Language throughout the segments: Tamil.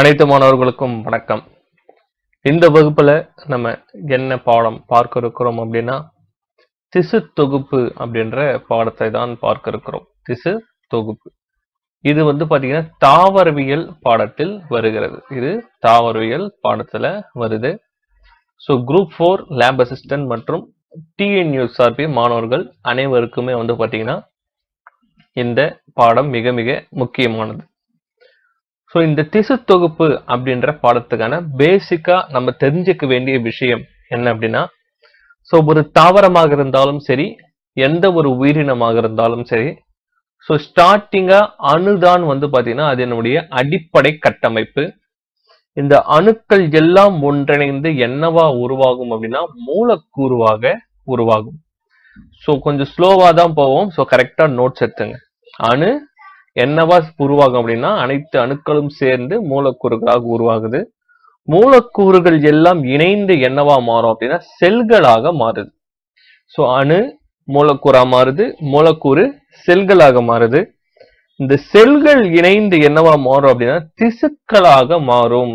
அனைத்து மாணவர்களுக்கும் வணக்கம் இந்த வகுப்புல நம்ம என்ன பாடம் பார்க்க இருக்கிறோம் அப்படின்னா திசு தொகுப்பு அப்படின்ற பாடத்தை தான் பார்க்க இருக்கிறோம் திசு தொகுப்பு இது வந்து பாத்தீங்கன்னா தாவரவியல் பாடத்தில் வருகிறது இது தாவரவியல் பாடத்துல வருது so group four lab assistant மற்றும் டிஎன்யூ சார்பி மாணவர்கள் அனைவருக்குமே வந்து பாத்தீங்கன்னா இந்த பாடம் மிக மிக முக்கியமானது ஸோ இந்த திசு தொகுப்பு அப்படின்ற பாடத்துக்கான பேசிக்கா நம்ம தெரிஞ்சுக்க வேண்டிய விஷயம் என்ன அப்படின்னா ஸோ ஒரு தாவரமாக இருந்தாலும் சரி எந்த ஒரு உயிரினமாக இருந்தாலும் சரி ஸோ ஸ்டார்டிங்கா அணுதான் வந்து பாத்தீங்கன்னா அதனுடைய அடிப்படை கட்டமைப்பு இந்த அணுக்கள் எல்லாம் ஒன்றிணைந்து என்னவா உருவாகும் அப்படின்னா மூலக்கூறுவாக உருவாகும் ஸோ கொஞ்சம் ஸ்லோவா தான் போவோம் ஸோ கரெக்டா நோட்ஸ் எடுத்துங்க அணு என்னவா உருவாகும் அப்படின்னா அனைத்து அணுக்களும் சேர்ந்து மூலக்கூறுகளாக உருவாகுது மூலக்கூறுகள் எல்லாம் இணைந்து என்னவா மாறும் அப்படின்னா செல்களாக மாறுது ஸோ அணு மூலக்கூறா மாறுது மூலக்கூறு செல்களாக மாறுது இந்த செல்கள் இணைந்து என்னவா மாறும் அப்படின்னா திசுக்களாக மாறும்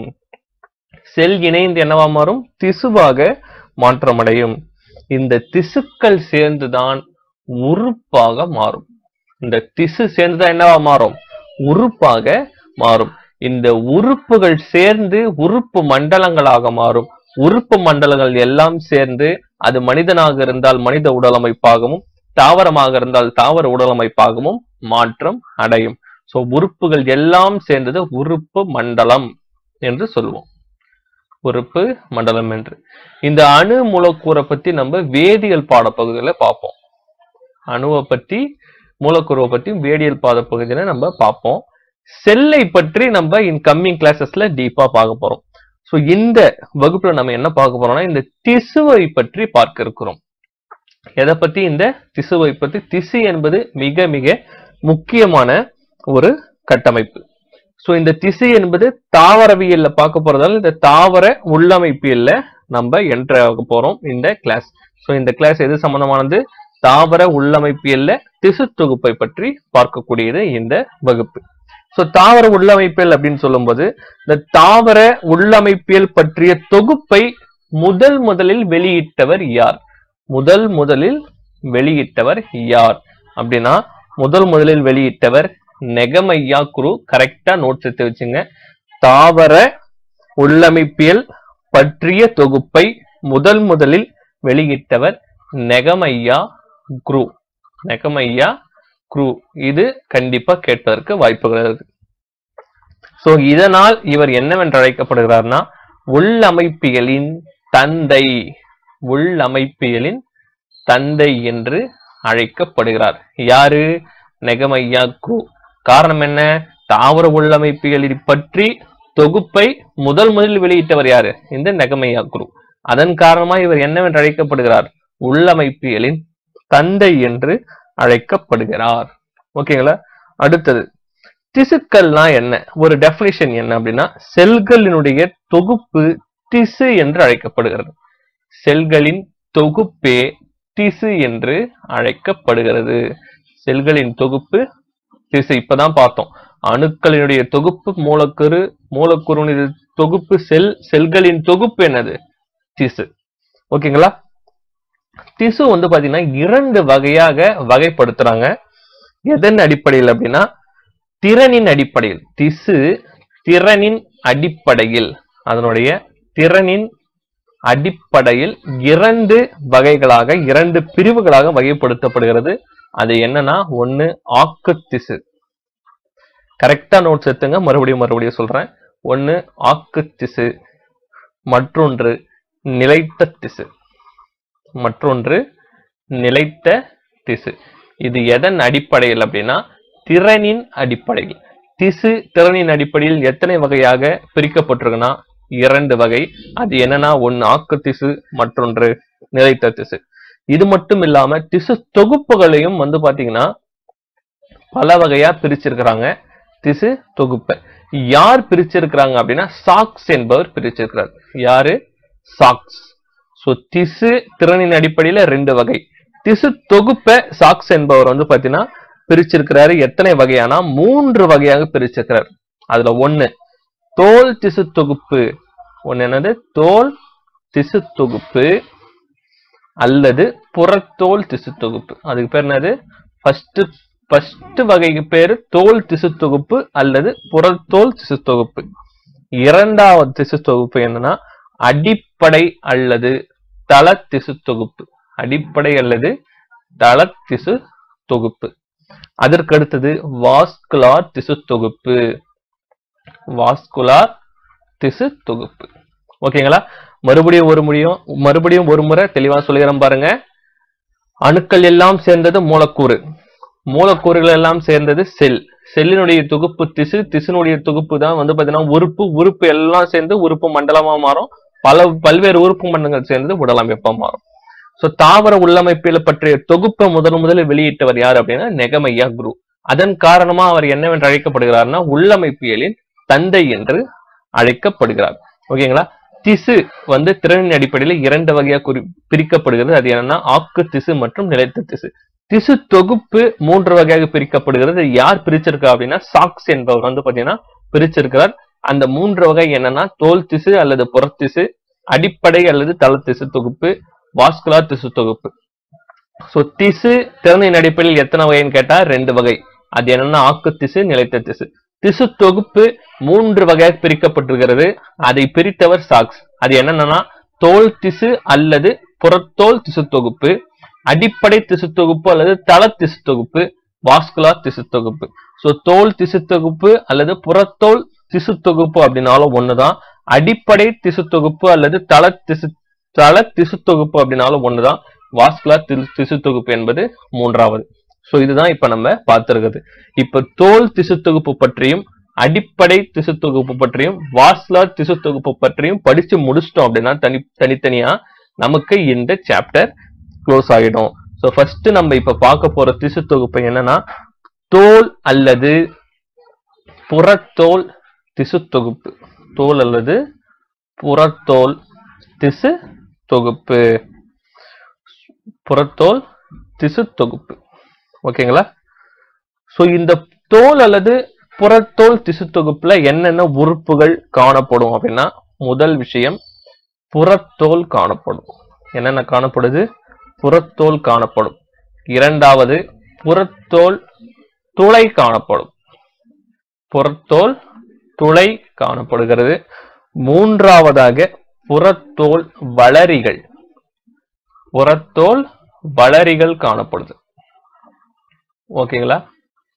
செல் இணைந்து என்னவா மாறும் திசுவாக மாற்றமடையும் இந்த திசுக்கள் சேர்ந்துதான் உறுப்பாக மாறும் இந்த திசு சேர்ந்துதான் என்னவா மாறும் உறுப்பாக மாறும் இந்த உறுப்புகள் சேர்ந்து உறுப்பு மண்டலங்களாக மாறும் உறுப்பு மண்டலங்கள் எல்லாம் சேர்ந்து அது மனிதனாக இருந்தால் மனித உடலமைப்பாகவும் தாவரமாக இருந்தால் தாவர உடலமைப்பாகவும் மாற்றம் அடையும் சோ உறுப்புகள் எல்லாம் சேர்ந்தது உறுப்பு மண்டலம் என்று சொல்லுவோம் உறுப்பு மண்டலம் என்று இந்த அணு மூலக்கூறை பத்தி நம்ம வேதியியல் பாடப்பகுதியில பார்ப்போம் அணுவை பத்தி மூலக்கூறுவை பத்தி வேதியியல் பாடப்பகுதியில நம்ம பார்ப்போம் செல்லை பற்றி நம்ம இன் கம்மிங் கிளாஸஸ்ல டீப்பா பார்க்க போறோம் சோ இந்த வகுப்புல நம்ம என்ன பார்க்க போறோம்னா இந்த திசுவை பற்றி பார்க்க இருக்கிறோம் எதை பத்தி இந்த திசுவை பத்தி திசு என்பது மிக மிக முக்கியமான ஒரு கட்டமைப்பு சோ இந்த திசு என்பது தாவரவியல்ல பார்க்க போறதால இந்த தாவர உள்ளமைப்பியல்ல நம்ம என்ட்ரு ஆக போறோம் இந்த கிளாஸ் சோ இந்த கிளாஸ் எது சம்பந்தமானது தாவர உள்ளமைப்பியல்ல திசு தொகுப்பை பற்றி பார்க்கக்கூடியது இந்த வகுப்பு சோ தாவர உள்ளமைப்பியல் அப்படின்னு சொல்லும்போது இந்த தாவர உள்ளமைப்பியல் பற்றிய தொகுப்பை முதல் முதலில் வெளியிட்டவர் யார் முதல் முதலில் வெளியிட்டவர் யார் அப்படின்னா முதல் முதலில் வெளியிட்டவர் நெகமையா குரு கரெக்டா நோட்ஸ் எடுத்து வச்சுங்க தாவர உள்ளமைப்பியல் பற்றிய தொகுப்பை முதல் முதலில் வெளியிட்டவர் நெகமையா குரு நெகமையா குரு இது கண்டிப்பா கேட்பதற்கு வாய்ப்புகள் இருக்கு சோ இதனால் இவர் என்னவென்று அழைக்கப்படுகிறார்னா உள்ளமைப்பியலின் தந்தை உள்ளமைப்பியலின் தந்தை என்று அழைக்கப்படுகிறார் யாரு நெகமையா குரு காரணம் என்ன தாவர உள்ளமைப்பியலை பற்றி தொகுப்பை முதல் முதலில் வெளியிட்டவர் யாரு இந்த நெகமையா குரு அதன் காரணமா இவர் என்னவென்று அழைக்கப்படுகிறார் உள்ளமைப்பியலின் தந்தை என்று அழைக்கப்படுகிறார் ஓகேங்களா அடுத்தது திசுக்கள்னா என்ன ஒரு டெபினிஷன் என்ன அப்படின்னா செல்களினுடைய தொகுப்பு திசு என்று அழைக்கப்படுகிறது செல்களின் தொகுப்பே திசு என்று அழைக்கப்படுகிறது செல்களின் தொகுப்பு திசு இப்பதான் பார்த்தோம் அணுக்களினுடைய தொகுப்பு மூலக்கூறு மூலக்கூறு தொகுப்பு செல் செல்களின் தொகுப்பு என்னது திசு ஓகேங்களா திசு வந்து பாத்தீங்கன்னா இரண்டு வகையாக வகைப்படுத்துறாங்க எதன் அடிப்படையில் அப்படின்னா திறனின் அடிப்படையில் திசு திறனின் அடிப்படையில் அதனுடைய திறனின் அடிப்படையில் இரண்டு வகைகளாக இரண்டு பிரிவுகளாக வகைப்படுத்தப்படுகிறது அது என்னன்னா ஒன்னு ஆக்கு திசு கரெக்டா நோட்ஸ் எடுத்துங்க மறுபடியும் மறுபடியும் சொல்றேன் ஒன்னு ஆக்கு திசு மற்றொன்று நிலைத்த திசு மற்றொன்று நிலைத்த திசு இது எதன் அடிப்படையில் அப்படின்னா திறனின் அடிப்படையில் திசு திறனின் அடிப்படையில் எத்தனை வகையாக பிரிக்கப்பட்டிருக்குன்னா இரண்டு வகை அது என்னன்னா ஒன்னு ஆக்கு திசு மற்றொன்று நிலைத்த திசு இது மட்டும் இல்லாம திசு தொகுப்புகளையும் வந்து பாத்தீங்கன்னா பல வகையா பிரிச்சிருக்கிறாங்க திசு தொகுப்பை யார் பிரிச்சிருக்கிறாங்க அப்படின்னா சாக்ஸ் என்பவர் பிரிச்சிருக்கிறார் யாரு சாக்ஸ் சோ திசு திறனின் அடிப்படையில ரெண்டு வகை திசு தொகுப்பை சாக்ஸ் என்பவர் வந்து பாத்தீங்கன்னா பிரிச்சிருக்கிறாரு எத்தனை வகையானா மூன்று வகையாக பிரிச்சிருக்கிறார் அதுல ஒண்ணு தோல் திசு தொகுப்பு ஒன்னு என்னது தோல் திசு தொகுப்பு அல்லது புறத்தோல் திசு தொகுப்பு அதுக்கு பேர் என்னது ஃபர்ஸ்ட் ஃபர்ஸ்ட் வகைக்கு பேரு தோல் திசு தொகுப்பு அல்லது புறத்தோல் திசு தொகுப்பு இரண்டாவது திசு தொகுப்பு என்னன்னா அடிப்படை அல்லது தள திசு தொகுப்பு அடிப்படை அல்லது தள திசு தொகுப்பு அதற்கு அடுத்தது வாஸ்குலார் திசு தொகுப்பு வாஸ்குலார் திசு தொகுப்பு ஓகேங்களா மறுபடியும் ஒரு முடியும் மறுபடியும் ஒரு முறை தெளிவா சொல்லிக்கிறேன் பாருங்க அணுக்கள் எல்லாம் சேர்ந்தது மூலக்கூறு மூலக்கூறுகள் எல்லாம் சேர்ந்தது செல் செல்லினுடைய தொகுப்பு திசு திசுனுடைய தொகுப்பு தான் வந்து பாத்தீங்கன்னா உறுப்பு உறுப்பு எல்லாம் சேர்ந்து உறுப்பு மண்டலமா மாறும் பல பல்வேறு உறுப்பு மண்டலங்கள் சேர்ந்து உடலமைப்பா மாறும் சோ தாவர உள்ளமைப்பியல் பற்றிய தொகுப்பை முதல் முதலில் வெளியிட்டவர் யார் அப்படின்னா நெகமையா குரு அதன் காரணமா அவர் என்னவென்று அழைக்கப்படுகிறார்னா உள்ளமைப்பியலின் தந்தை என்று அழைக்கப்படுகிறார் ஓகேங்களா திசு வந்து திறனின் அடிப்படையில் இரண்டு வகையா குறி பிரிக்கப்படுகிறது அது என்னன்னா ஆக்கு திசு மற்றும் நிலைத்த திசு திசு தொகுப்பு மூன்று வகையாக பிரிக்கப்படுகிறது யார் பிரிச்சிருக்கா அப்படின்னா சாக்ஸ் என்பவர் வந்து பாத்தீங்கன்னா பிரிச்சிருக்கிறார் அந்த மூன்று வகை என்னன்னா தோல் திசு அல்லது புறத்திசு அடிப்படை அல்லது தள திசு தொகுப்பு வாஸ்குலார் திசு தொகுப்பு சோ திசு திறனின் அடிப்படையில் எத்தனை வகைன்னு கேட்டா ரெண்டு வகை அது என்னன்னா ஆக்கு திசு நிலைத்த திசு திசு தொகுப்பு மூன்று வகையாக பிரிக்கப்பட்டிருக்கிறது அதை பிரித்தவர் சாக்ஸ் அது என்னன்னா தோல் திசு அல்லது புறத்தோல் திசு தொகுப்பு அடிப்படை திசு தொகுப்பு அல்லது தள திசு தொகுப்பு வாஸ்குலார் திசு தொகுப்பு சோ தோல் திசு தொகுப்பு அல்லது புறத்தோல் திசு தொகுப்பு அப்படின்னாலும் ஒண்ணுதான் அடிப்படை திசு தொகுப்பு அல்லது தள திசு தள திசு தொகுப்பு அப்படின்னாலும் ஒண்ணுதான் வாஸ்குலார் திசு திசு தொகுப்பு என்பது மூன்றாவது சோ இதுதான் இப்ப நம்ம பார்த்திருக்கிறது இப்ப தோல் திசு தொகுப்பு பற்றியும் அடிப்படை திசு தொகுப்பு பற்றியும் வாஸ்குலார் திசு தொகுப்பு பற்றியும் படிச்சு முடிச்சிட்டோம் அப்படின்னா தனி தனித்தனியா நமக்கு இந்த சாப்டர் க்ளோஸ் ஆகிடும் சோ ஃபர்ஸ்ட் நம்ம இப்ப பார்க்க போற திசு தொகுப்பு என்னன்னா தோல் அல்லது புறத்தோல் திசு தொகுப்பு தோல் அல்லது புறத்தோல் திசு தொகுப்பு புறத்தோல் திசு தொகுப்பு ஓகேங்களா சோ இந்த தோல் அல்லது புறத்தோல் திசு தொகுப்புல என்னென்ன உறுப்புகள் காணப்படும் அப்படின்னா முதல் விஷயம் புறத்தோல் காணப்படும் என்னென்ன காணப்படுது புறத்தோல் காணப்படும் இரண்டாவது புறத்தோல் துளை காணப்படும் புறத்தோல் துளை காணப்படுகிறது மூன்றாவதாக புறத்தோல் வளரிகள் புறத்தோல் வளரிகள் காணப்படுது ஓகேங்களா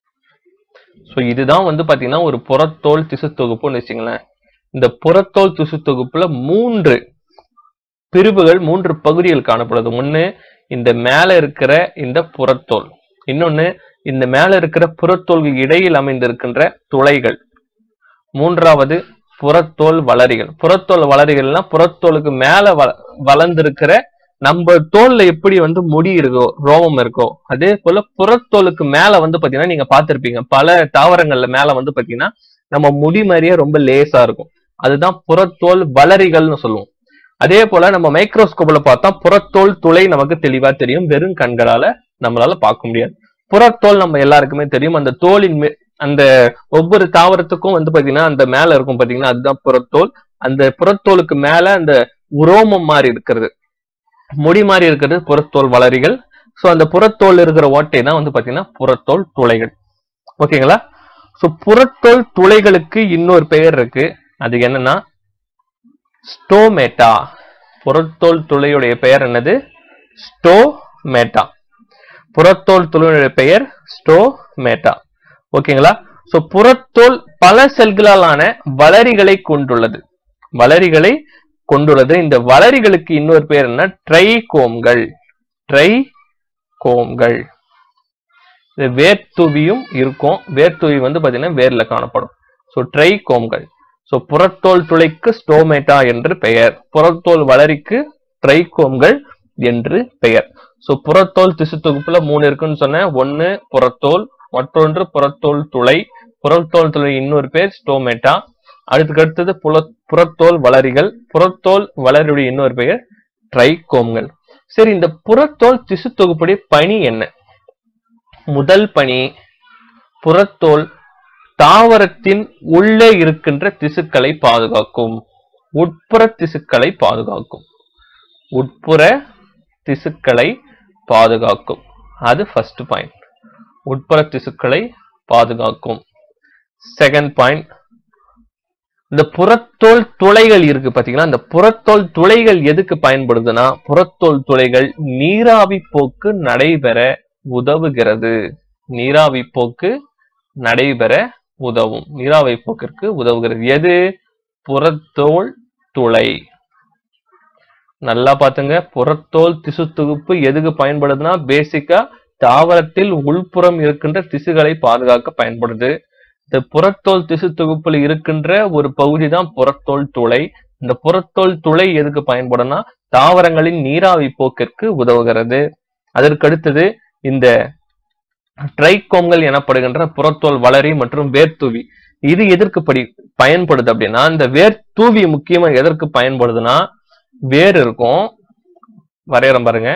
சோ இதுதான் வந்து பாத்தீங்கன்னா ஒரு புறத்தோல் திசு தொகுப்புன்னு வச்சுங்களேன் இந்த புறத்தோல் திசு தொகுப்புல மூன்று பிரிவுகள் மூன்று பகுதிகள் காணப்படுது ஒண்ணு இந்த மேல இருக்கிற இந்த புறத்தோல் இன்னொன்னு இந்த மேல இருக்கிற புறத்தோல்கள் இடையில் அமைந்திருக்கின்ற துளைகள் மூன்றாவது புறத்தோல் வளரிகள் புறத்தோல் வளரிகள்னா புறத்தோலுக்கு மேல வ- வளர்ந்திருக்கிற நம்ம தோல்ல எப்படி வந்து முடி இருக்கோ ரோமம் இருக்கோ அதே போல புறத்தோலுக்கு மேல வந்து பாத்தீங்கன்னா நீங்க பார்த்திருப்பீங்க பல தாவரங்கள்ல மேல வந்து பாத்தீங்கன்னா நம்ம முடி மாதிரியே ரொம்ப லேசா இருக்கும் அதுதான் புறத்தோல் வளரிகள்னு சொல்லுவோம் அதே போல நம்ம மைக்ரோஸ்கோப்ல பார்த்தா புறத்தோல் துளை நமக்கு தெளிவா தெரியும் வெறும் கண்களால நம்மளால பார்க்க முடியாது புறத்தோல் நம்ம எல்லாருக்குமே தெரியும் அந்த தோலின் மே- அந்த ஒவ்வொரு தாவரத்துக்கும் வந்து பாத்தீங்கன்னா அந்த மேல இருக்கும் பாத்தீங்கன்னா அதுதான் புறத்தோல் அந்த புறத்தோலுக்கு மேல அந்த உரோமம் மாதிரி இருக்கிறது முடி மாதிரி இருக்கிறது புறத்தோல் வளரிகள் சோ அந்த புறத்தோல் இருக்கிற ஓட்டை தான் வந்து பாத்தீங்கன்னா புறத்தோல் துளைகள் ஓகேங்களா சோ புறத்தோல் துளைகளுக்கு இன்னொரு பெயர் இருக்கு அது என்னன்னா ஸ்டோமேட்டா புறத்தோல் துளையுடைய பெயர் என்னது ஸ்டோமேட்டா புறத்தோல் துளையுடைய பெயர் ஸ்டோமேட்டா ஓகேங்களா சோ புறத்தோல் பல செல்களாலான வளரிகளை கொண்டுள்ளது வளரிகளை கொண்டுள்ளது இந்த வளரிகளுக்கு இன்னொரு பேர் என்ன ட்ரைகோம்கள் ட்ரைகோம்கள் இது வேர்த்துவியும் இருக்கும் வேர்த்துவி வந்து பாத்தீங்கன்னா வேர்ல காணப்படும் சோ ட்ரைகோம்கள் சோ புறத்தோல் துளைக்கு ஸ்டோமேட்டா என்று பெயர் புறத்தோல் வளரிக்கு ட்ரைகோம்கள் என்று பெயர் சோ புறத்தோல் திசு தொகுப்புல மூணு இருக்குன்னு சொன்னேன் ஒன்னு புறத்தோல் மற்றொன்று புறத்தோல் துளை புறத்தோல் துளை இன்னொரு பேர் ஸ்டோமேட்டா அதுக்கு அடுத்தது புல புறத்தோல் வளரிகள் புறத்தோல் வளரியுடைய இன்னொரு பெயர் ட்ரைகோம்கள் சரி இந்த புறத்தோல் திசு தொகுப்புடைய பணி என்ன முதல் பணி புறத்தோல் தாவரத்தின் உள்ளே இருக்கின்ற திசுக்களை பாதுகாக்கும் உட்புற திசுக்களை பாதுகாக்கும் உட்புற திசுக்களை பாதுகாக்கும் அது ஃபர்ஸ்ட் பாயிண்ட் உட்புற திசுக்களை பாதுகாக்கும் செகண்ட் பாயிண்ட் இந்த புறத்தோல் துளைகள் இருக்கு பாத்தீங்களா இந்த புறத்தோல் துளைகள் எதுக்கு பயன்படுதுன்னா புறத்தோல் துளைகள் நீராவி போக்கு நடைபெற உதவுகிறது நீராவி போக்கு நடைபெற உதவும் நீராவி போக்கிற்கு உதவுகிறது எது புறத்தோல் துளை நல்லா பாத்துங்க புறத்தோல் திசு தொகுப்பு எதுக்கு பயன்படுதுன்னா பேசிக்கா தாவரத்தில் உள்புறம் இருக்கின்ற திசுகளை பாதுகாக்க பயன்படுது இந்த புறத்தோல் திசு தொகுப்புல இருக்கின்ற ஒரு பகுதி தான் புறத்தோல் துளை இந்த புறத்தோல் துளை எதுக்கு பயன்படும்னா தாவரங்களின் நீராவி போக்கிற்கு உதவுகிறது அதற்கு அடுத்தது இந்த ட்ரைகோம்கள் எனப்படுகின்ற புறத்தோல் வளரி மற்றும் வேர்த்தூவி இது எதற்கு படி பயன்படுது அப்படின்னா இந்த வேர்த்தூவி முக்கியமா எதற்கு பயன்படுதுன்னா வேர் இருக்கும் வரையறம் பாருங்க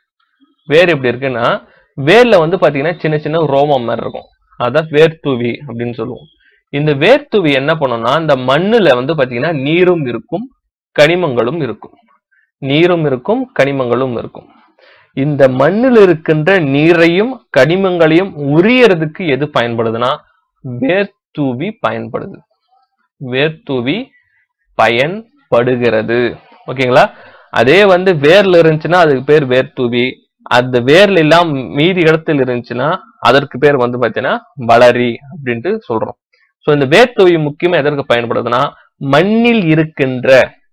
வேர் எப்படி இருக்குன்னா வேர்ல வந்து பாத்தீங்கன்னா சின்ன சின்ன ரோமம் மாதிரி இருக்கும் அதான் வேர்த்தூவி அப்படின்னு சொல்லுவோம் இந்த வேர்த்தூவி என்ன பண்ணும்னா இந்த மண்ணுல வந்து பாத்தீங்கன்னா நீரும் இருக்கும் கனிமங்களும் இருக்கும் நீரும் இருக்கும் கனிமங்களும் இருக்கும் இந்த மண்ணில் இருக்கின்ற நீரையும் கனிமங்களையும் உரியறதுக்கு எது பயன்படுதுன்னா வேர்த்தூவி பயன்படுது வேர்த்தூவி பயன்படுகிறது ஓகேங்களா அதே வந்து வேர்ல இருந்துச்சுன்னா அதுக்கு பேர் வேர்த்தூவி அந்த வேர்ல எல்லாம் மீதி இடத்துல இருந்துச்சுன்னா அதற்கு பேர் வந்து பாத்தீங்கன்னா வளரி அப்படின்ட்டு சொல்றோம் சோ இந்த வேர்த்தூவி முக்கியமா எதற்கு பயன்படுதுன்னா மண்ணில் இருக்கின்ற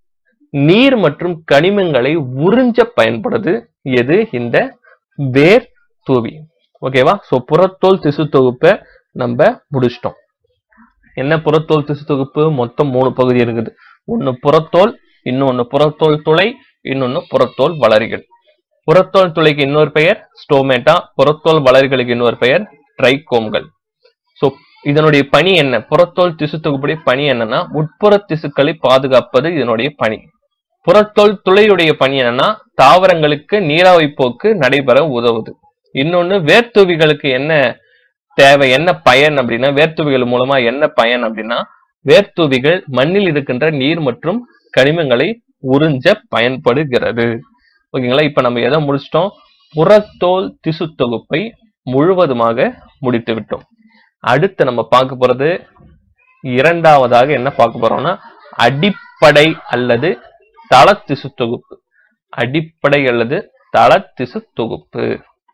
நீர் மற்றும் கனிமங்களை உறிஞ்ச பயன்படுது எது இந்த வேர் தூவி ஓகேவா சோ புறத்தோல் திசு தொகுப்பை நம்ம முடிச்சிட்டோம் என்ன புறத்தோல் திசு தொகுப்பு மொத்தம் மூணு பகுதி இருக்குது ஒன்னு புறத்தோல் இன்னொன்னு புறத்தோல் துளை இன்னொன்னு புறத்தோல் வளரிகள் புறத்தோல் துளைக்கு இன்னொரு பெயர் ஸ்டோமேட்டா புறத்தோல் வளரிகளுக்கு இன்னொரு பெயர் ட்ரைகோம்கள் சோ இதனுடைய பணி என்ன புறத்தோல் திசு தொகுப்புடைய பணி என்னன்னா உட்புற திசுக்களை பாதுகாப்பது இதனுடைய பணி புறத்தோல் துளையுடைய பணி என்னன்னா தாவரங்களுக்கு நீராவி போக்கு நடைபெற உதவுது இன்னொன்னு வேர்த்தூவிகளுக்கு என்ன தேவை என்ன பயன் அப்படின்னா வேர்த்தூவிகள் மூலமா என்ன பயன் அப்படின்னா வேர்த்தூவிகள் மண்ணில் இருக்கின்ற நீர் மற்றும் கனிமங்களை உறிஞ்ச பயன்படுகிறது ஓகேங்களா இப்ப நம்ம எதை முடிச்சிட்டோம் புறத்தோல் திசு தொகுப்பை முழுவதுமாக முடித்து விட்டோம் அடுத்து நம்ம பார்க்க போறது இரண்டாவதாக என்ன பார்க்க போறோம்னா அடிப்படை அல்லது தள திசு தொகுப்பு அடிப்படை அல்லது தள திசு தொகுப்பு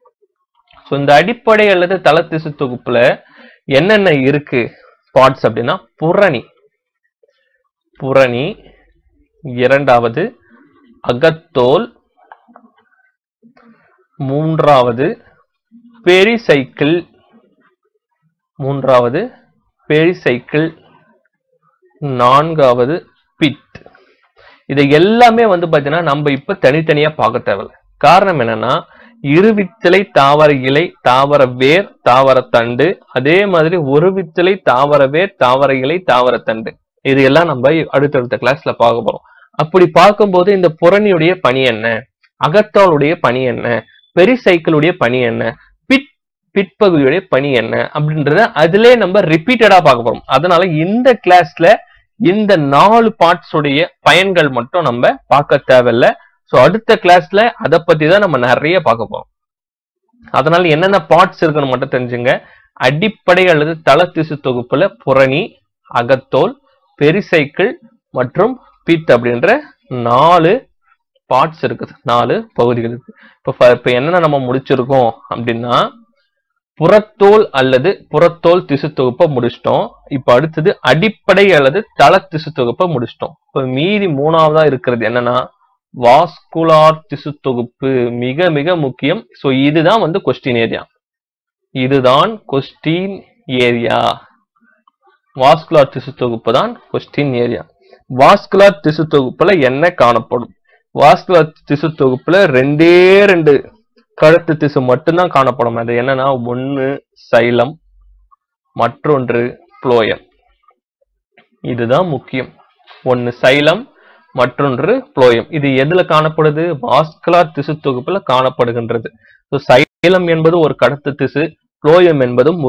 ஸோ இந்த அடிப்படை அல்லது தள திசு தொகுப்புல என்னென்ன இருக்கு பார்ட்ஸ் அப்படின்னா புரணி புரணி இரண்டாவது அகத்தோல் மூன்றாவது பெரிசைக்கிள் மூன்றாவது பெரிசைக்கிள் நான்காவது பிட் இதை எல்லாமே வந்து பாத்தீங்கன்னா நம்ம இப்ப தனித்தனியா பார்க்க தேவையில்ல காரணம் என்னன்னா இருவித்திலை தாவர இலை தாவர வேர் தாவர தண்டு அதே மாதிரி ஒரு வித்திலை தாவர வேர் தாவர இலை தாவர தண்டு இது எல்லாம் நம்ம அடுத்தடுத்த கிளாஸ்ல பார்க்க போறோம் அப்படி பார்க்கும்போது இந்த புறணியுடைய பணி என்ன அகத்தாளுடைய பணி என்ன பெரிசைக்கிளுடைய பணி என்ன பிட் பிற்பகுதியுடைய பணி என்ன அப்படின்றத அதிலே நம்ம ரிப்பீட்டடா பார்க்க போறோம் அதனால இந்த கிளாஸ்ல இந்த நாலு பார்ட்ஸ் உடைய பயன்கள் மட்டும் நம்ம பார்க்க தேவையில்ல சோ அடுத்த கிளாஸ்ல அதை பத்தி தான் நம்ம நிறைய பார்க்க போறோம் அதனால என்னென்ன பார்ட்ஸ் இருக்குன்னு மட்டும் தெரிஞ்சுங்க அடிப்படை அல்லது தள திசு தொகுப்புல புரணி அகத்தோல் பெரிசைக்கிள் மற்றும் பிட் அப்படின்ற நாலு பார்ட்ஸ் இருக்குது நாலு பகுதிகள் இருக்கு இப்ப ஃப- இப்ப என்னென்ன நம்ம முடிச்சிருக்கோம் அப்படின்னா புறத்தோல் அல்லது புறத்தோல் திசு தொகுப்பை முடிச்சிட்டோம் இப்ப அடுத்தது அடிப்படை அல்லது தள திசு தொகுப்பை முடிச்சிட்டோம் இப்ப மீதி மூணாவதா இருக்கிறது என்னன்னா வாஸ்குலார் திசு தொகுப்பு மிக மிக முக்கியம் சோ இதுதான் வந்து கொஸ்டின் ஏரியா இதுதான் கொஸ்டின் ஏரியா வாஸ்குலார் திசு தொகுப்பு தான் கொஸ்டின் ஏரியா வாஸ்குலார் திசு தொகுப்புல என்ன காணப்படும் வாஸ்குலார் திசு தொகுப்புல ரெண்டே ரெண்டு கழுத்து திசு மட்டும்தான் காணப்படும் அது என்னன்னா ஒன்னு சைலம் மற்றொன்று புளோயம் இதுதான் முக்கியம் ஒன்னு சைலம் மற்றொன்று புளோயம் இது எதுல காணப்படுது வாஸ்குலார் திசு தொகுப்புல காணப்படுகின்றது So, சைலம் என்பது ஒரு கடத்து திசு புளோயம் என்பதும் ஒரு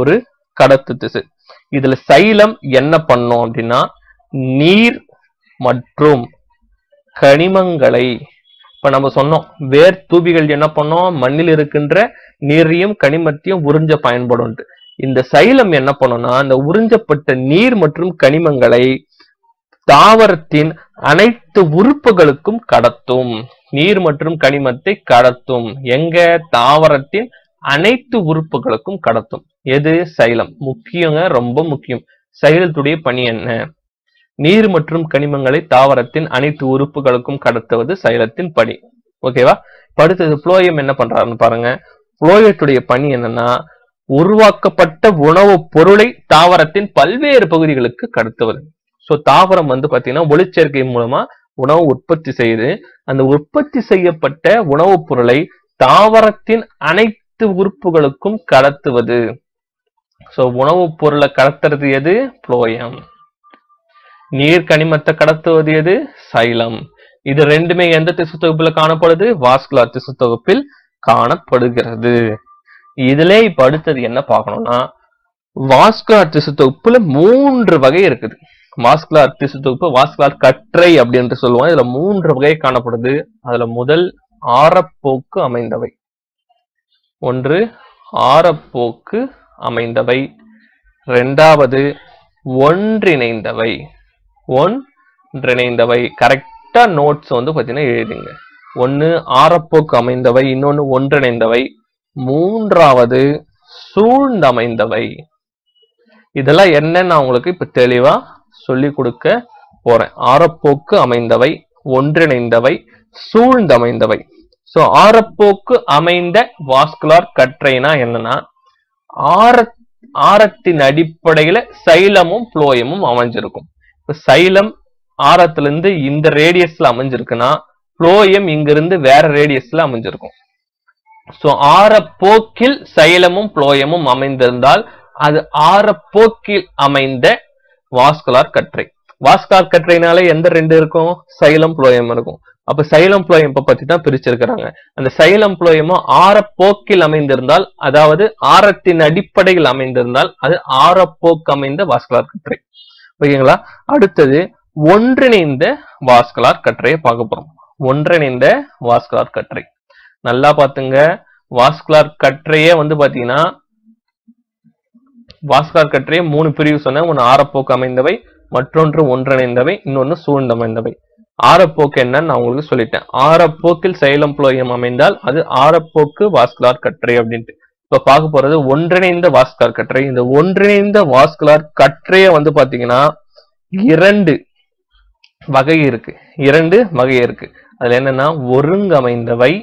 கடத்து திசு இதுல சைலம் என்ன பண்ணும் அப்படின்னா நீர் மற்றும் கனிமங்களை இப்ப நம்ம சொன்னோம் வேர் தூபிகள் என்ன பண்ணோம் மண்ணில் இருக்கின்ற நீரையும் கனிமத்தையும் உறிஞ்ச பயன்படும் இந்த சைலம் என்ன பண்ணும்னா அந்த உறிஞ்சப்பட்ட நீர் மற்றும் கனிமங்களை தாவரத்தின் அனைத்து உறுப்புகளுக்கும் கடத்தும் நீர் மற்றும் கனிமத்தை கடத்தும் எங்க தாவரத்தின் அனைத்து உறுப்புகளுக்கும் கடத்தும் எது சைலம் முக்கியங்க ரொம்ப முக்கியம் சைலத்துடைய பணி என்ன நீர் மற்றும் கனிமங்களை தாவரத்தின் அனைத்து உறுப்புகளுக்கும் கடத்துவது சைலத்தின் பணி ஓகேவா இப்ப அடுத்தது புளோயம் என்ன பண்றாருன்னு பாருங்க புளோயத்துடைய பணி என்னன்னா உருவாக்கப்பட்ட உணவுப் பொருளை தாவரத்தின் பல்வேறு பகுதிகளுக்கு கடத்துவது சோ தாவரம் வந்து பாத்தீங்கன்னா ஒளிச்சேர்க்கை மூலமா உணவு உற்பத்தி செய்து அந்த உற்பத்தி செய்யப்பட்ட உணவுப் பொருளை தாவரத்தின் அனைத்து உறுப்புகளுக்கும் கடத்துவது சோ உணவுப் பொருளை கடத்துறது எது புளோயம் நீர் கனிமத்தை கடத்துவது எது சைலம் இது ரெண்டுமே எந்த திசு தொகுப்புல காணப்படுது வாஸ்குலார் திசு தொகுப்பில் காணப்படுகிறது இதுல இப்ப அடுத்தது என்ன பார்க்கணும்னா வாஸ்குலார் திசு தொகுப்புல மூன்று வகை இருக்குது வாஸ்குலார் திசு தொகுப்பு வாஸ்குலார் கற்றை அப்படின்னு சொல்லுவோம் இதுல மூன்று வகை காணப்படுது அதுல முதல் ஆரப்போக்கு அமைந்தவை ஒன்று ஆரப்போக்கு அமைந்தவை இரண்டாவது ஒன்றிணைந்தவை ஒன்றிணைந்தவை கரெக்டா நோட்ஸ் வந்து பாத்தீங்கன்னா எழுதுங்க ஒன்னு ஆரப்போக்கு அமைந்தவை இன்னொன்னு ஒன்றிணைந்தவை மூன்றாவது சூழ்ந்தமைந்தவை இதெல்லாம் என்னன்னு நான் உங்களுக்கு இப்ப தெளிவா சொல்லி கொடுக்க போறேன் ஆரப்போக்கு அமைந்தவை ஒன்றிணைந்தவை சூழ்ந்தமைந்தவை சோ ஆரப்போக்கு அமைந்த வாஸ்குலார் கற்றைனா என்னன்னா ஆர ஆரத்தின் அடிப்படையில சைலமும் புளோயமும் அமைஞ்சிருக்கும் இப்ப சைலம் ஆரத்துல இருந்து இந்த ரேடியஸ்ல அமைஞ்சிருக்குன்னா புளோயம் இங்கிருந்து வேற ரேடியஸ்ல அமைஞ்சிருக்கும் சோ ஆரப்போக்கில் சைலமும் புளோயமும் அமைந்திருந்தால் அது ஆரப்போக்கில் அமைந்த வாஸ்குலார் கற்றை வாஸ்குலார் கற்றைனால எந்த ரெண்டு இருக்கும் சைலம் புளோயம் இருக்கும் அப்ப சைலம் புளோயம் பத்தி தான் பிரிச்சிருக்கிறாங்க அந்த சைலம் புளோயமும் ஆரப்போக்கில் அமைந்திருந்தால் அதாவது ஆரத்தின் அடிப்படையில் அமைந்திருந்தால் அது ஆரப்போக்கு அமைந்த வாஸ்குலார் கற்றை ஓகேங்களா அடுத்தது ஒன்றிணைந்த வாஸ்குலார் கற்றையை பார்க்க போறோம் ஒன்றிணைந்த வாஸ்குலார் கற்றை நல்லா பாத்துங்க வாஸ்குலார் கற்றையே வந்து பாத்தீங்கன்னா வாஸ்குலார் கற்றையே மூணு பிரிவு சொன்னேன் ஒன்னு ஆரப்போக்கு அமைந்தவை மற்றொன்று ஒன்றிணைந்தவை இன்னொன்னு சூழ்ந்தமைந்தவை ஆரப்போக்கு என்னன்னு நான் உங்களுக்கு சொல்லிட்டேன் ஆரப்போக்கில் சைலம் புளோயம் அமைந்தால் அது ஆரப்போக்கு வாஸ்குலார் கற்றை அப்படின்ட்டு இப்ப பார்க்க போறது ஒன்றிணைந்த வாஸ்குலார் கற்றை இந்த ஒன்றிணைந்த வாஸ்குலார் கற்றைய வந்து பாத்தீங்கன்னா இரண்டு வகை இருக்கு இரண்டு வகை இருக்கு அதுல என்னன்னா ஒருங்கமைந்தவை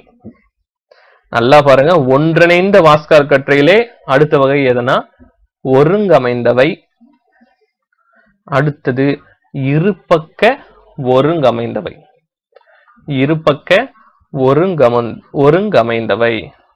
நல்லா பாருங்க ஒன்றிணைந்த வாஸ்கார் கற்றையிலே அடுத்த வகை எதுனா ஒருங்கமைந்தவை அடுத்தது இருபக்க ஒருங்கமைந்தவை இருபக்க ஒருங்கமன் ஒருங்கமைந்தவை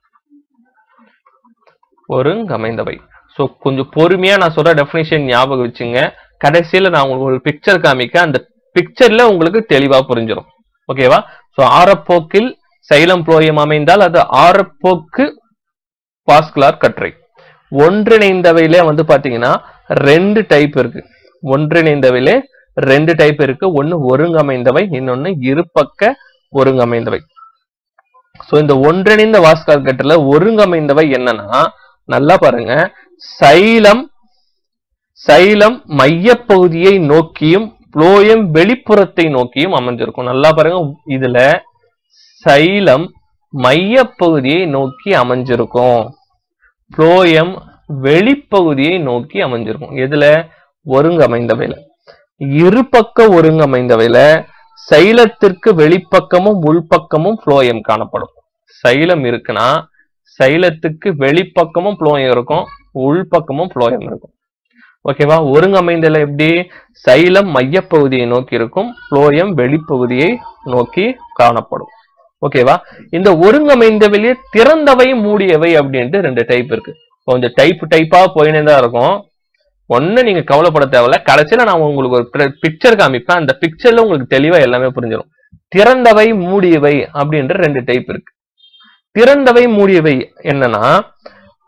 ஒருங்கமைந்தவை சோ கொஞ்சம் பொறுமையா நான் சொல்ற டெஃபினேஷன் ஞாபகம் வச்சுங்க கடைசியில நான் உங்களுக்கு ஒரு பிக்சர் காமிக்க அந்த பிக்சர்ல உங்களுக்கு தெளிவா புரிஞ்சிடும் ஓகேவா சோ ஆரப்போக்கில் சைலம் புளோயம் அமைந்தால் அது ஆரப்போக்கு பாஸ்குலார் கற்றை ஒன்றிணைந்தவையில வந்து பாத்தீங்கன்னா ரெண்டு டைப் இருக்கு ஒன்றிணைந்தவையில ரெண்டு டைப் இருக்கு ஒன்னு ஒருங்கமைந்தவை இன்னொன்னு இருபக்க ஒருங்கமைந்தவை சோ இந்த ஒன்றிணைந்த வாஸ்கார் கட்டுல ஒருங்கமைந்தவை என்னன்னா நல்லா பாருங்க சைலம் சைலம் மையப்பகுதியை நோக்கியும் புளோயம் வெளிப்புறத்தை நோக்கியும் அமைஞ்சிருக்கும் நல்லா பாருங்க இதுல சைலம் மையப்பகுதியை நோக்கி அமைஞ்சிருக்கும் புளோயம் வெளிப்பகுதியை நோக்கி அமைஞ்சிருக்கும் எதுல ஒருங்கமைந்தவையில இருபக்க ஒருங்கமைந்தவையில சைலத்திற்கு வெளிப்பக்கமும் உள்பக்கமும் புளோயம் காணப்படும் சைலம் இருக்குன்னா சைலத்துக்கு வெளிப்பக்கமும் புளோயம் இருக்கும் உள்பக்கமும் புளோயம் இருக்கும் ஓகேவா ஒருங்கமைந்தல எப்படி சைலம் மையப்பகுதியை நோக்கி இருக்கும் புளோயம் வெளிப்பகுதியை நோக்கி காணப்படும் ஓகேவா இந்த ஒருங்கமைந்தவையிலேயே திறந்தவை மூடியவை அப்படின்ட்டு ரெண்டு டைப் இருக்கு கொஞ்சம் டைப் டைப்பா போயினே தான் இருக்கும் ஒண்ணு நீங்க கவலைப்பட தேவையில்ல கடைசியில நான் உங்களுக்கு ஒரு பிக்சர் காமிப்பேன் அந்த பிக்சர்ல உங்களுக்கு தெளிவா எல்லாமே புரிஞ்சிடும் திறந்தவை மூடியவை அப்படின்ற ரெண்டு டைப் இருக்கு திறந்தவை மூடியவை என்னன்னா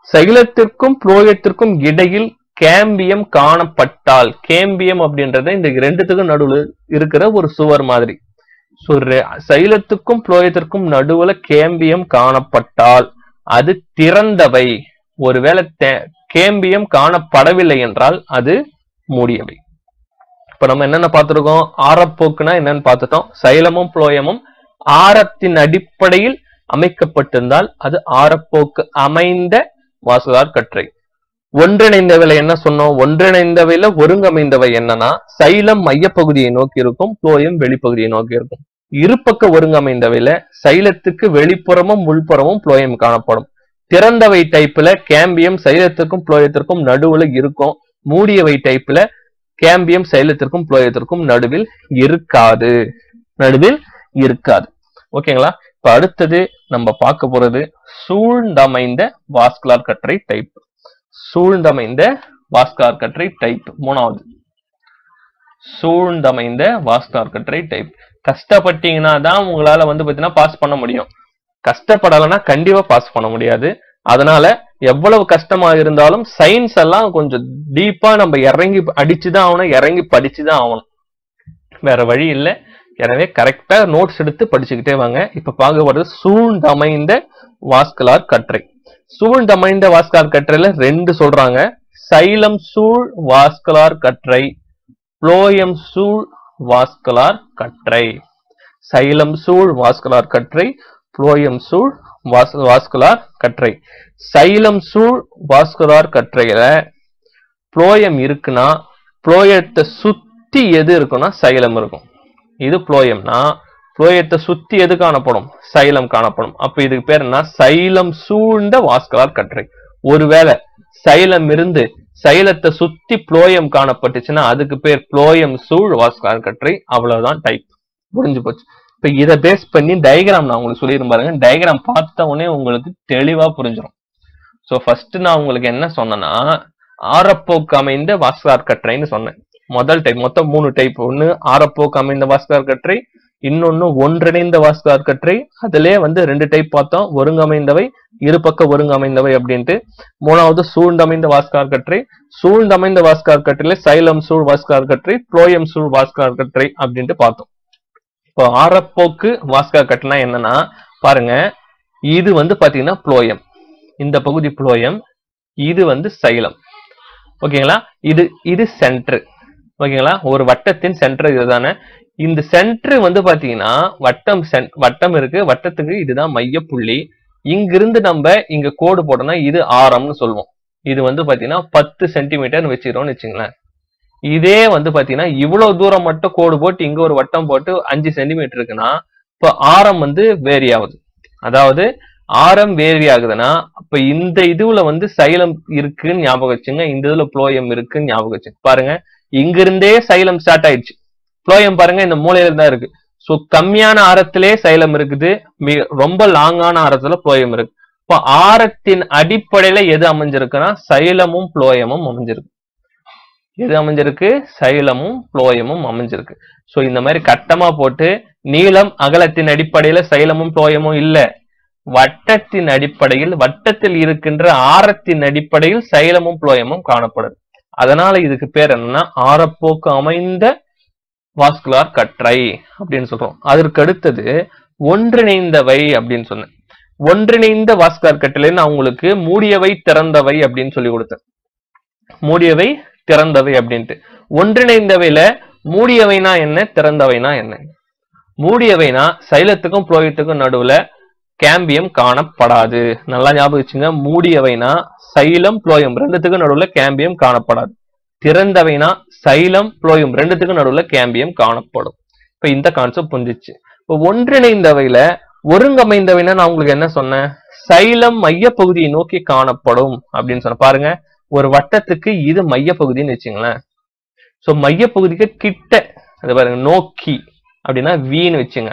சைலத்திற்கும் புளோயத்திற்கும் இடையில் கேம்பியம் காணப்பட்டால் கேம்பியம் அப்படின்றது இந்த ரெண்டுத்துக்கும் நடுவுல இருக்கிற ஒரு சுவர் மாதிரி ஸோ சைலத்துக்கும் புளோயத்திற்கும் நடுவுல கேம்பியம் காணப்பட்டால் அது திறந்தவை ஒருவேளை தே- கேம்பியம் காணப்படவில்லை என்றால் அது மூடியவை இப்ப நம்ம என்னென்ன பார்த்திருக்கோம் ஆரப்போக்குனா என்னன்னு பார்த்துட்டோம் சைலமும் புளோயமும் ஆரத்தின் அடிப்படையில் அமைக்கப்பட்டிருந்தால் அது ஆரப்போக்கு அமைந்த வாசுதார் கற்றை ஒன்றிணைந்தவையில என்ன சொன்னோம் ஒன்றிணைந்தவையில ஒருங்கமைந்தவை என்னன்னா சைலம் மையப்பகுதியை நோக்கி இருக்கும் புளோயம் வெளிப்பகுதியை நோக்கி இருக்கும் இருபக்க ஒருங்கமைந்தவையில சைலத்துக்கு வெளிப்புறமும் உள்புறமும் புளோயம் காணப்படும் திறந்தவை டைப்ல கேம்பியம் சைலத்திற்கும் புளோயத்திற்கும் நடுவுல இருக்கும் மூடியவை டைப்ல கேம்பியம் சைலத்திற்கும் புளோயத்திற்கும் நடுவில் இருக்காது நடுவில் இருக்காது ஓகேங்களா இப்ப அடுத்தது நம்ம பார்க்க போறது சூழ்ந்தமைந்த வாஸ்குலார் கற்றை டைப் சூழ்ந்தமைந்த வாஸ்கார் கற்றை டைப் மூணாவது சூழ்ந்தமைந்த வாஸ்கார் கற்றை டைப் கஷ்டப்பட்டீங்கன்னா தான் உங்களால வந்து பாத்தீங்கன்னா பாஸ் பண்ண முடியும் கஷ்டப்படலைன்னா கண்டிப்பா பாஸ் பண்ண முடியாது அதனால எவ்வளவு கஷ்டமா இருந்தாலும் சயின்ஸ் எல்லாம் கொஞ்சம் டீப்பா நம்ம இறங்கி அடிச்சுதான் ஆகணும் இறங்கி படிச்சுதான் ஆகணும் வேற வழி இல்லை எனவே கரெக்டா நோட்ஸ் எடுத்து படிச்சுக்கிட்டே வாங்க இப்ப பார்க்க போறது சூழ்ந்தமைந்த வாஸ்கலார் கற்றை சூழ்ந்தமைந்த வாஸ்கலார் கற்றையில ரெண்டு சொல்றாங்க சைலம் சூழ் வாஸ்கலார் கற்றை புளோயம் சூழ் வாஸ்கலார் கற்றை சைலம் சூழ் வாஸ்கலார் கற்றை புளோயம் சூழ் வாஸ் வாஸ்குலார் கற்றை சைலம் சூழ் வாஸ்குலார் கற்றையில புளோயம் இருக்குன்னா புளோயத்தை சுத்தி எது இருக்குன்னா சைலம் இருக்கும் இது புளோயம்னா புளோயத்தை சுத்தி எது காணப்படும் சைலம் காணப்படும் அப்ப இதுக்கு பேர் என்ன சைலம் சூழ்ந்த வாஸ்குலார் கற்றை ஒருவேளை சைலம் இருந்து சைலத்தை சுத்தி புளோயம் காணப்பட்டுச்சுன்னா அதுக்கு பேர் புளோயம் சூழ் வாஸ்குலார் கற்றை அவ்வளவுதான் டைப் முடிஞ்சு போச்சு இப்ப இதை பேஸ் பண்ணி டயக்ராம் நான் உங்களுக்கு சொல்லியிருந்தேன் பாருங்க டயக்ராம் பார்த்த உடனே உங்களுக்கு தெளிவா புரிஞ்சிடும் ஸோ ஃபர்ஸ்ட் நான் உங்களுக்கு என்ன சொன்னேன்னா ஆரப்போக்கு அமைந்த வாஸ்கார் கற்றைன்னு சொன்னேன் முதல் டைப் மொத்தம் மூணு டைப் ஒன்னு ஆரப்போக்கு அமைந்த வாஸ்கார் கற்றை இன்னொன்னு ஒன்றிணைந்த வாஸ்கார் கற்றை அதிலே வந்து ரெண்டு டைப் பார்த்தோம் ஒருங்கமைந்தவை இருபக்க ஒருங்கமைந்தவை அப்படின்ட்டு மூணாவது சூழ்ந்தமைந்த வாஸ்கார் கற்றை சூழ்ந்தமைந்த வாஸ்கார் கற்றையில சைலம் சூழ் வாஸ்கார் கற்றை புளோயம் சூழ் வாஸ்கார் கற்றை அப்படின்ட்டு பார்த்தோம் இப்போ ஆரப்போக்கு வாஸ்கார் கட்டுனா என்னன்னா பாருங்க இது வந்து பாத்தீங்கன்னா புளோயம் இந்த பகுதி புளோயம் இது வந்து சைலம் ஓகேங்களா இது இது சென்டர் ஓகேங்களா ஒரு வட்டத்தின் சென்டர் இதுதானே இந்த சென்டர் வந்து பாத்தீங்கன்னா வட்டம் cen- வட்டம் இருக்கு வட்டத்துக்கு இதுதான் மையப்புள்ளி இங்கிருந்து நம்ம இங்க கோடு போட்டோம்னா இது ஆரம்னு சொல்லுவோம் இது வந்து பாத்தீங்கன்னா பத்து சென்டிமீட்டர்னு வச்சுக்கிறோம்னு வச்சுங்களேன் இதே வந்து பாத்தீங்கன்னா இவ்வளவு தூரம் மட்டும் கோடு போட்டு இங்க ஒரு வட்டம் போட்டு அஞ்சு சென்டிமீட்டர் இருக்குன்னா இப்போ ஆரம் வந்து வேரி ஆகுது அதாவது ஆரம் வேரி ஆகுதுன்னா அப்ப இந்த இதுல வந்து சைலம் இருக்குன்னு ஞாபகம் வச்சுங்க இந்த இதுல புளோயம் இருக்குன்னு ஞாபகம் வச்சுங்க பாருங்க இங்க இருந்தே சைலம் ஸ்டார்ட் ஆயிடுச்சு புளோயம் பாருங்க இந்த மூலையில தான் இருக்கு சோ கம்மியான ஆரத்திலே சைலம் இருக்குது மி- ரொம்ப லாங்கான ஆரத்துல புளோயம் இருக்கு இப்போ ஆரத்தின் அடிப்படையில எது அமைஞ்சிருக்குன்னா சைலமும் புளோயமும் அமைஞ்சிருக்கு எது அமைஞ்சிருக்கு சைலமும் புளோயமும் அமைஞ்சிருக்கு சோ இந்த மாதிரி கட்டமா போட்டு நீளம் அகலத்தின் அடிப்படையில சைலமும் புளோயமும் இல்ல வட்டத்தின் அடிப்படையில் வட்டத்தில் இருக்கின்ற ஆரத்தின் அடிப்படையில் சைலமும் புளோயமும் காணப்படுது அதனால இதுக்கு பேர் என்னன்னா ஆரப்போக்கு அமைந்த வாஸ்குலார் கற்றை அப்படின்னு சொல்றோம் அதற்கு அடுத்தது ஒன்றிணைந்தவை அப்படின்னு சொன்னேன் ஒன்றிணைந்த வாஸ்குலார் கற்றையில நான் உங்களுக்கு மூடியவை திறந்தவை அப்படின்னு சொல்லி கொடுத்தேன் மூடியவை திறந்தவை அப்படின்ட்டு ஒன்றிணைந்தவையில மூடியவைனா என்ன திறந்தவைனா என்ன மூடியவைனா சைலத்துக்கும் புளோயத்துக்கும் நடுவுல கேம்பியம் காணப்படாது நல்லா ஞாபகம் வச்சுங்க மூடியவைனா சைலம் புளோயம் ரெண்டுத்துக்கும் நடுவுல கேம்பியம் காணப்படாது திறந்தவைனா சைலம் புளோயம் ரெண்டுத்துக்கும் நடுவுல கேம்பியம் காணப்படும் இப்ப இந்த கான்செப்ட் புரிஞ்சிச்சு இப்ப ஒன்றிணைந்தவையில ஒருங்கமைந்தவைனா நான் உங்களுக்கு என்ன சொன்னேன் சைலம் மையப்பகுதியை நோக்கி காணப்படும் அப்படின்னு சொன்ன பாருங்க ஒரு வட்டத்துக்கு இது மையப்பகுதின்னு வச்சுங்களேன் சோ மையப்பகுதிக்கு கிட்ட அது பாருங்க நோக்கி அப்படின்னா வீன்னு வச்சுங்க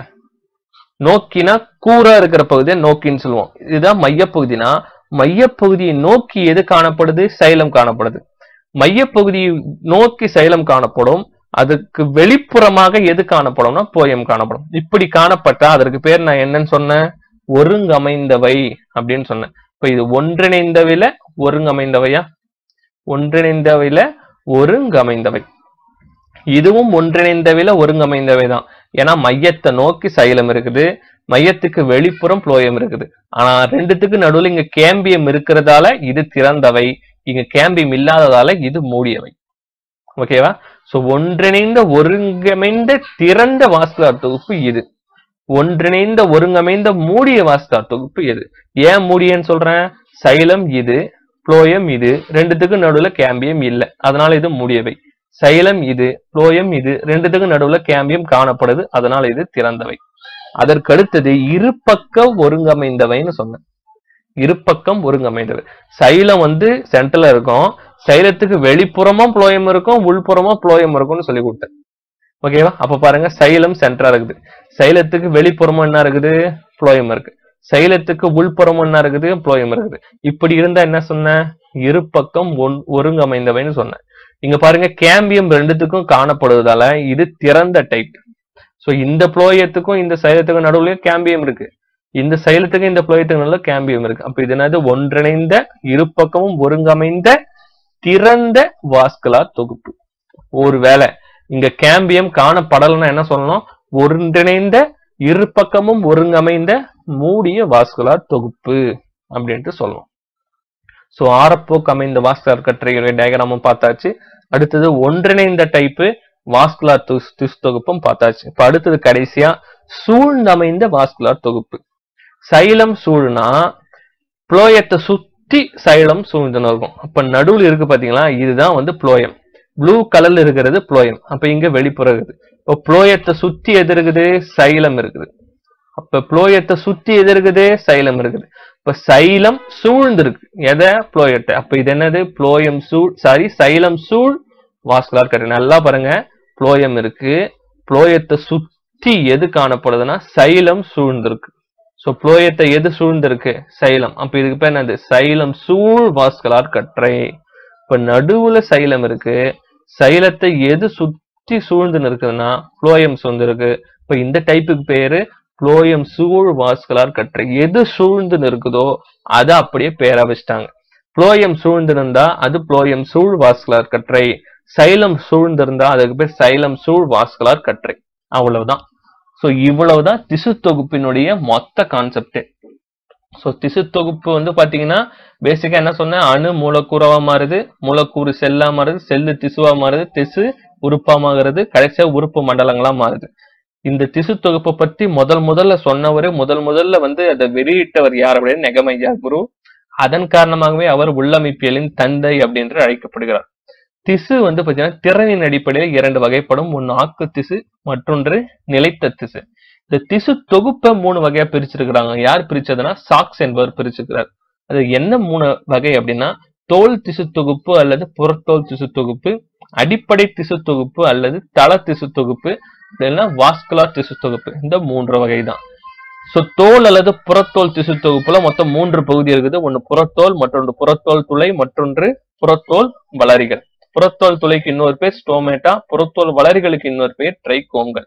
நோக்கினா கூரா இருக்கிற பகுதியை நோக்கின்னு சொல்லுவோம் இதுதான் மையப்பகுதினா மையப்பகுதியை நோக்கி எது காணப்படுது சைலம் காணப்படுது மையப்பகுதியை நோக்கி சைலம் காணப்படும் அதுக்கு வெளிப்புறமாக எது காணப்படும்னா போயம் காணப்படும் இப்படி காணப்பட்டா அதற்கு பேர் நான் என்னன்னு சொன்னேன் ஒருங்கமைந்தவை அப்படின்னு சொன்னேன் இப்ப இது ஒன்றிணைந்தவையில ஒருங்கமைந்தவையா ஒன்றிணைந்தவையில ஒருங்கமைந்தவை இதுவும் ஒன்றிணைந்தவையில ஒருங்கமைந்தவை தான் ஏன்னா மையத்தை நோக்கி சைலம் இருக்குது மையத்துக்கு வெளிப்புறம் புளோயம் இருக்குது ஆனா ரெண்டுத்துக்கு நடுவுல இங்க கேம்பியம் இருக்கிறதால இது திறந்தவை இங்க கேம்பியம் இல்லாததால இது மூடியவை ஓகேவா சோ ஒன்றிணைந்த ஒருங்கமைந்த திறந்த வாஸ்குலார் தொகுப்பு இது ஒன்றிணைந்த ஒருங்கமைந்த மூடிய வாஸ்குலார் தொகுப்பு எது ஏன் மூடியன்னு சொல்றேன் சைலம் இது புளோயம் இது ரெண்டுத்துக்கு நடுவுல கேம்பியம் இல்லை அதனால இது மூடியவை சைலம் இது புளோயம் இது ரெண்டுத்துக்கு நடுவுல கேம்பியம் காணப்படுது அதனால இது திறந்தவை அதற்கடுத்தது இருபக்க ஒருங்கமைந்தவைன்னு சொன்னேன் இருபக்கம் ஒருங்கமைந்தவை சைலம் வந்து சென்டர்ல இருக்கும் சைலத்துக்கு வெளிப்புறமும் புளோயம் இருக்கும் உள்புறமும் புளோயம் இருக்கும்னு சொல்லி கொடுத்தேன் ஓகேவா அப்ப பாருங்க சைலம் சென்டரா இருக்குது சைலத்துக்கு வெளிப்புறமும் என்ன இருக்குது புளோயம் இருக்கு சைலத்துக்கு உள்புறமும் என்ன இருக்குது புளோயம் இருக்குது இப்படி இருந்தா என்ன சொன்னேன் இருபக்கம் ஒன் ஒருங்கமைந்தவைன்னு சொன்னேன் இங்க பாருங்க கேம்பியம் ரெண்டுத்துக்கும் காணப்படுவதால இது திறந்த டைப் சோ இந்த புளோயத்துக்கும் இந்த சைலத்துக்கும் நடுவுலயும் கேம்பியம் இருக்கு இந்த சைலத்துக்கும் இந்த புளோயத்துக்கும் நடுவுல கேம்பியம் இருக்கு அப்ப இது என்னது ஒன்றிணைந்த இருபக்கமும் ஒருங்கமைந்த திறந்த வாஸ்கலார் தொகுப்பு ஒருவேளை இங்க கேம்பியம் காணப்படலைன்னா என்ன சொல்லணும் ஒன்றிணைந்த இரு பக்கமும் ஒருங்கமைந்த மூடிய வாஸ்குலார் தொகுப்பு அப்படின்ட்டு சொல்லணும் சோ ஆரப்போக்கு அமைந்த வாஸ்குலார் கற்றைகளுடைய டயக்ராமும் பார்த்தாச்சு அடுத்தது ஒன்றிணைந்த டைப்பு வாஸ்குலார் திசு தொகுப்பும் பார்த்தாச்சு இப்ப அடுத்தது கடைசியா சூழ்ந்தமைந்த வாஸ்குலார் தொகுப்பு சைலம் சூழ்னா புளோயத்தை சுத்தி சைலம் சூழ்ந்துன்னு இருக்கும் அப்ப நடுவுல இருக்கு பாத்தீங்களா இதுதான் வந்து புளோயம் ப்ளூ கலர்ல இருக்கிறது புளோயம் அப்ப இங்க வெளிப்புறம் இருக்குது இப்போ புளோயத்தை சுத்தி எது இருக்குது சைலம் இருக்குது அப்ப புளோயத்தை சுத்தி எது இருக்குது சைலம் இருக்குது இப்ப சைலம் சூழ்ந்து இருக்கு எதை புளோயத்தை அப்ப இது என்னது புளோயம் சூழ் சாரி சைலம் சூழ் வாஸ்குலார் கட்டு நல்லா பாருங்க புளோயம் இருக்கு புளோயத்தை சுத்தி எது காணப்படுதுன்னா சைலம் சூழ்ந்திருக்கு சோ புளோயத்தை எது சூழ்ந்திருக்கு சைலம் அப்ப இதுக்கு பேர் என்னது சைலம் சூழ் வாஸ்குலார் கற்றை இப்ப நடுவுல சைலம் இருக்கு சைலத்தை எது சுத்தி சூழ்ந்து இருக்குதுன்னா புளோயம் சூழ்ந்து இருக்கு இப்ப இந்த டைப்புக்கு பேரு புளோயம் சூழ் வாஸ்கலார் கற்றை எது சூழ்ந்து இருக்குதோ அதை அப்படியே பேரா வச்சுட்டாங்க புளோயம் சூழ்ந்து இருந்தா அது புளோயம் சூழ் வாஸ்கலார் கற்றை சைலம் சூழ்ந்து இருந்தா அதுக்கு பேர் சைலம் சூழ் வாஸ்கலார் கற்றை அவ்வளவுதான் சோ இவ்வளவுதான் திசு தொகுப்பினுடைய மொத்த கான்செப்டே சோ திசு தொகுப்பு வந்து பாத்தீங்கன்னா பேசிக்கா என்ன சொன்னேன் அணு மூலக்கூறவா மாறுது மூலக்கூறு செல்லா மாறுது செல்லு திசுவா மாறுது திசு உறுப்பா மாறுது கடைசியா உறுப்பு மண்டலங்களா மாறுது இந்த திசு தொகுப்பை பத்தி முதல் முதல்ல சொன்னவரு முதல் முதல்ல வந்து அதை வெளியிட்டவர் யார் அப்படின்னு நெகமையா குரு அதன் காரணமாகவே அவர் உள்ளமைப்பியலின் தந்தை அப்படின்னு அழைக்கப்படுகிறார் திசு வந்து பாத்தீங்கன்னா திறனின் அடிப்படையில் இரண்டு வகைப்படும் ஒன்னு ஆக்கு திசு மற்றொன்று நிலைத்த திசு இந்த திசு தொகுப்பை மூணு வகையா பிரிச்சிருக்கிறாங்க யார் பிரிச்சதுன்னா சாக்ஸ் என்பவர் பிரிச்சிருக்கிறார் அது என்ன மூணு வகை அப்படின்னா தோல் திசு தொகுப்பு அல்லது புறத்தோல் திசு தொகுப்பு அடிப்படை திசு தொகுப்பு அல்லது தள திசு தொகுப்பு இல்லைன்னா வாஸ்குலார் திசு தொகுப்பு இந்த மூன்று வகை தான் சோ தோல் அல்லது புறத்தோல் திசு தொகுப்புல மொத்தம் மூன்று பகுதி இருக்குது ஒன்னு புறத்தோல் மற்றொன்று புறத்தோல் துளை மற்றொன்று புறத்தோல் வளரிகள் புறத்தோல் துளைக்கு இன்னொரு பேர் ஸ்டோமேட்டா புறத்தோல் வளரிகளுக்கு இன்னொரு பேர் ட்ரைகோம்கள்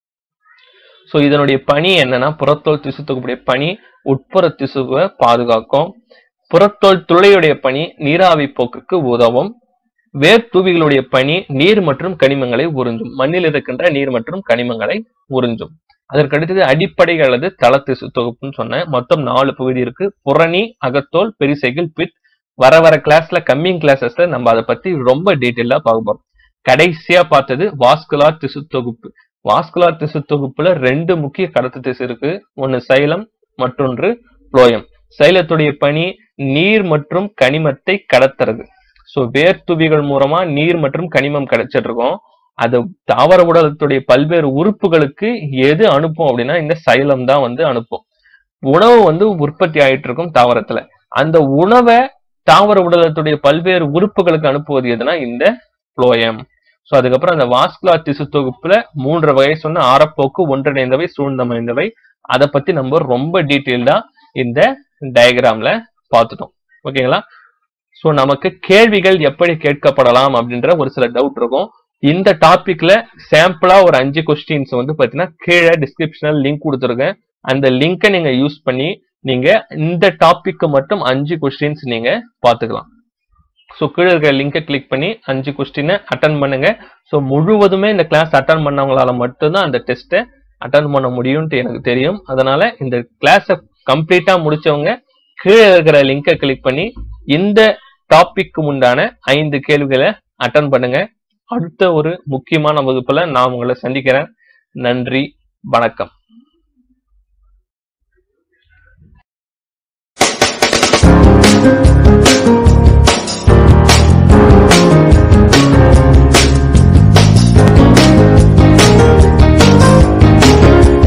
சோ இதனுடைய பணி என்னன்னா புறத்தோல் திசு தொகுப்புடைய பணி உட்புற திசுவை பாதுகாக்கும் புறத்தோல் துளையுடைய பணி நீராவி போக்குக்கு உதவும் வேர் தூவிகளுடைய பணி நீர் மற்றும் கனிமங்களை உறிஞ்சும் மண்ணில் இருக்கின்ற நீர் மற்றும் கனிமங்களை உறிஞ்சும் அதற்கு அடுத்தது அடிப்படை அல்லது தள திசு தொகுப்புன்னு சொன்னேன் மொத்தம் நாலு பகுதி இருக்கு புறணி அகத்தோல் பெரிசைகள் பிட் வர வர கிளாஸ்ல கம்மிங் கிளாஸஸ்ல நம்ம அதை பத்தி ரொம்ப டீட்டெயிலா பார்க்க போறோம் கடைசியா பார்த்தது வாஸ்குலார் திசு தொகுப்பு வாஸ்குலார் திசு தொகுப்புல ரெண்டு முக்கிய கடத்து திசு இருக்கு ஒன்னு சைலம் மற்றொன்று புளோயம் சைலத்துடைய பணி நீர் மற்றும் கனிமத்தை கடத்துறது சோ வேர்த்துவிகள் மூலமா நீர் மற்றும் கனிமம் கிடைச்சிட்டு இருக்கோம் அது தாவர உடலத்துடைய பல்வேறு உறுப்புகளுக்கு எது அனுப்பும் அப்படின்னா இந்த சைலம் தான் வந்து அனுப்பும் உணவு வந்து உற்பத்தி ஆயிட்டு இருக்கும் தாவரத்துல அந்த உணவை தாவர உடலத்துடைய பல்வேறு உறுப்புகளுக்கு அனுப்புவது எதுனா இந்த புளோயம் சோ அதுக்கப்புறம் அந்த வாஸ்குலார் திசு தொகுப்புல மூன்று வகை சொன்ன ஆரப்போக்கு ஒன்றிணைந்தவை சூழ்ந்தமைந்தவை அதை பத்தி நம்ம ரொம்ப டீட்டெயில்டா இந்த டயக்ராம்ல பார்த்துட்டோம் ஓகேங்களா சோ நமக்கு கேள்விகள் எப்படி கேட்கப்படலாம் அப்படின்ற ஒரு சில டவுட் இருக்கும் இந்த டாபிக்ல சாம்பிளா ஒரு அஞ்சு கொஸ்டின்ஸ் வந்து பாத்தீங்கன்னா கீழே டிஸ்கிரிப்ஷனல் லிங்க் கொடுத்துருக்கேன் அந்த லிங்கை நீங்க யூஸ் பண்ணி நீங்க இந்த டாபிக்கு மட்டும் அஞ்சு கொஸ்டின்ஸ் நீங்க பாத்துக்கலாம் ஸோ கீழே இருக்கிற லிங்கை கிளிக் பண்ணி அஞ்சு கொஸ்டினை அட்டன் பண்ணுங்க ஸோ முழுவதுமே இந்த கிளாஸ் அட்டன் பண்ணவங்களால மட்டும்தான் அந்த டெஸ்ட்டை அட்டன் பண்ண முடியும்ட்டு எனக்கு தெரியும் அதனால இந்த கிளாஸை கம்ப்ளீட்டா முடிச்சவங்க கீழே இருக்கிற லிங்கை கிளிக் பண்ணி இந்த டாபிக்கு உண்டான ஐந்து கேள்விகளை அட்டன் பண்ணுங்க அடுத்த ஒரு முக்கியமான வகுப்புல நான் உங்களை சந்திக்கிறேன் நன்றி வணக்கம் thank you